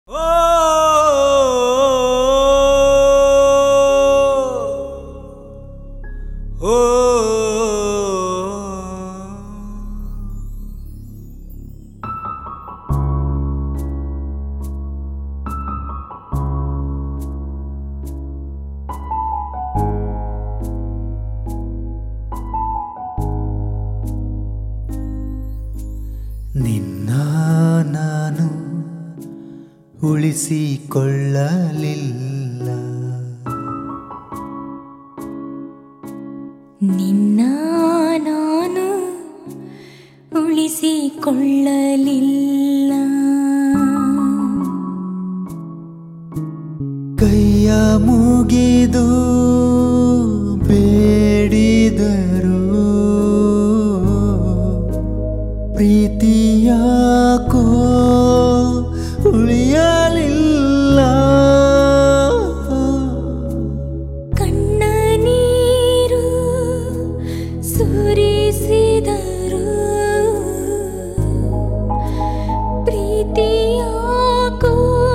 ನಿನ್ನ ನಾನು ಉಳಿಸಿಕೊಳ್ಳಲಿಲ್ಲ ನಿನ್ನ ನಾನು ಉಳಿಸಿಕೊಳ್ಳಲಿಲ್ಲ ಕೈಯ ಮುಗಿದು ಬೇಡಿದರು ಪ್ರೀತಿಯಾಕೋ ಉಳಿಯಲಿಲ್ಲ ಕಣ್ಣ ನೀರು ಸುರಿಸಿದರು ಪ್ರೀತಿಯಾಕೋ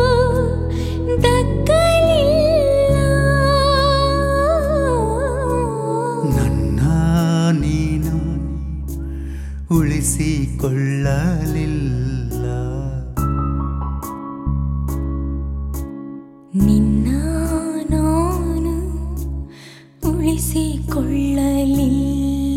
ದಕ್ಕಲಿಲ್ಲ ನನ್ನ ನೀನು ಉಳಿಸಿಕೊಳ್ಳಲಿಲ್ಲ ನಿನ್ನ ನಾನು ಉಳಿಸಿಕೊಳ್ಳಲಿಲ್ಲ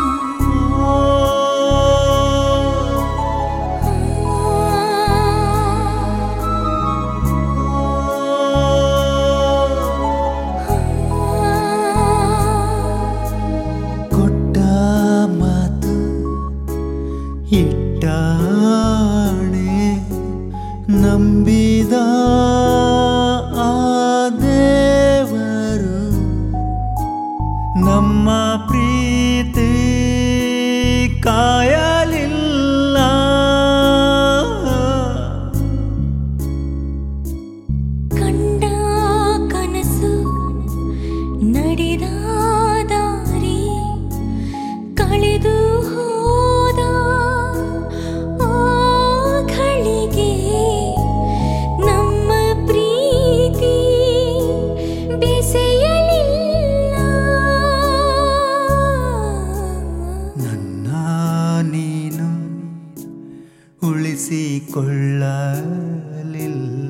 ಕೊಟ್ಟ ಮಾತು ಇಟ್ಟಾಣೆ ನಂಬಿದ ಆ ದೇವರು ನಮ್ಮ ಪ್ರೀತಿ ಕಾಯಲಿಲ್ಲ ಕಂಡ ಕನಸು ನಡೆದ ದಾರಿ ಕಳೆದು ಹೋದ ಆ ಘಳಿಗೆ ನಮ್ಮ ಪ್ರೀತಿ ಬೆಸೆಯಲಿಲ್ಲ ನನ್ನ ನೀನು ಉಳಿಸಿಕೊಳ್ಳಲಿಲ್ಲ